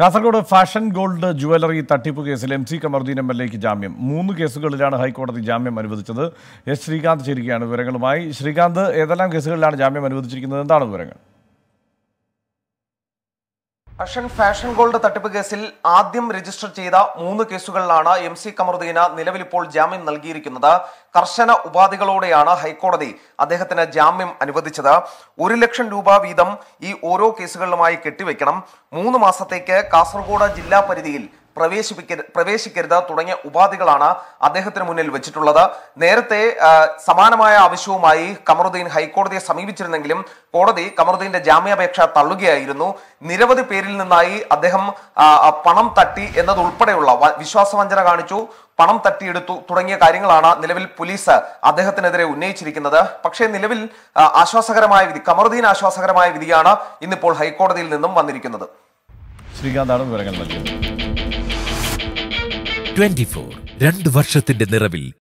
Kasaragod fashion gold jewellery തട്ടിപ്പ് കേസിൽ M C Kamaruddin M L എക്ക് ജാമ്യം മൂന്ന് കേസുകളിലാണ് ഹൈക്കോടതി ജാമ്യം അനുവദിച്ചത് എസ് ശ്രീകാന്ത് ചേരുകയാണ് വിവരങ്ങളുമായി ശ്രീകാന്ത് ഏതെല്ലാം കേസുകളിലാണ് ജാമ്യം അനുവദിച്ചിരിക്കുന്നത് എന്താണ് വിവരങ്ങൾ അഷൻ ഫാഷൻ ഗോൾഡ് തട്ടിപ്പ് കേസിൽ ആദ്യം രജിസ്റ്റർ ചെയ്ത മൂന്ന് കേസുകളിലാണ് എം സി കമറുദ്ദീന് നിലവിലിപ്പോൾ ജാമ്യം നൽകിയിരിക്കുന്നത് കർശന ഉപാധികളോടെയാണ് ഹൈക്കോടതി അദ്ദേഹത്തിന് ജാമ്യം അനുവദിച്ചത് ഒരു ലക്ഷം രൂപ വീതം ഈ ഓരോ കേസുകളിലുമായി കെട്ടിവെക്കണം മൂന്ന് മാസത്തേക്ക് കാസർഗോഡ് ജില്ലാ പരിധിയിൽ പ്രവേശിപ്പിക്കരുത് പ്രവേശിക്കരുത് തുടങ്ങിയ ഉപാധികളാണ് അദ്ദേഹത്തിന് മുന്നിൽ വെച്ചിട്ടുള്ളത് നേരത്തെ ആ, സമാനമായ ആവശ്യവുമായി കമറുദ്ദീൻ ഹൈക്കോടതിയെ സമീപിച്ചിരുന്നെങ്കിലും കോടതി കമറുദ്ദീന്റെ ജാമ്യാപേക്ഷ തള്ളുകയായിരുന്നു നിരവധി പേരിൽ നിന്നായി അദ്ദേഹം ആ, ആ, പണം തട്ടി എന്നതുൾപ്പെടെയുള്ള വ- വിശ്വാസവഞ്ചന കാണിച്ചു പണം തട്ടിയെടുത്തു തുടങ്ങിയ കാര്യങ്ങളാണ് നിലവിൽ പോലീസ് അദ്ദേഹത്തിനെതിരെ ഉന്നയിച്ചിരിക്കുന്നത് പക്ഷേ നിലവിൽ ആ, ആശ്വാസകരമായ വിധി കമറുദ്ദീൻ ആശ്വാസകരമായ വിധിയാണ് ഇന്നിപ്പോൾ ഹൈക്കോടതിയിൽ നിന്നും വന്നിരിക്കുന്നത് ശ്രീകാന്താണ് വിവരങ്ങൾ നൽകിയത് ട്വന്റി ഫോർ രണ്ട് വർഷത്തിന്റെ നിറവിൽ